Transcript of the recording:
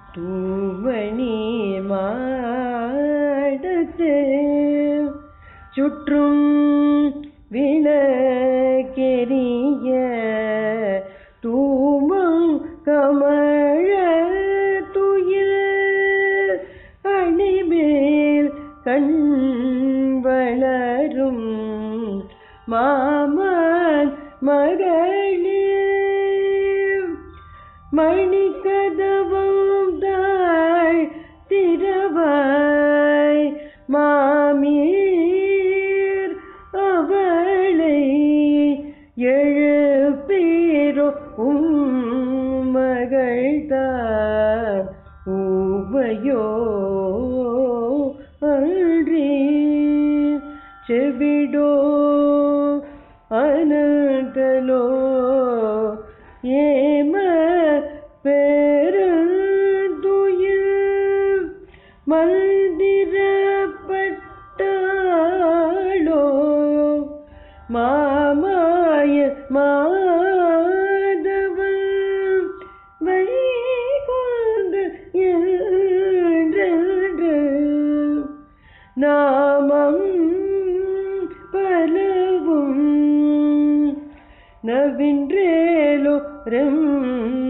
தூவணி மாடத்து சுற்றும் விளக்கெரிய தூமம் கமழ துயில் அணிமேல் கண் வளரும் மாமன் மகளிர் மணிக்கதவம் தாழ் திரவாய் மாமீர் அவளை எழுப்பீரோ உம் மகள்தான் ஊவையோ அன்றி செவிடோ அனந்தலோ ஏம பெருந்துயில் மந்திரப்பட்டாளோ மாமாய மாதவன் வைகுந்த என்றென்று நாமம் பலவும் நவின்றேலோ ரெம்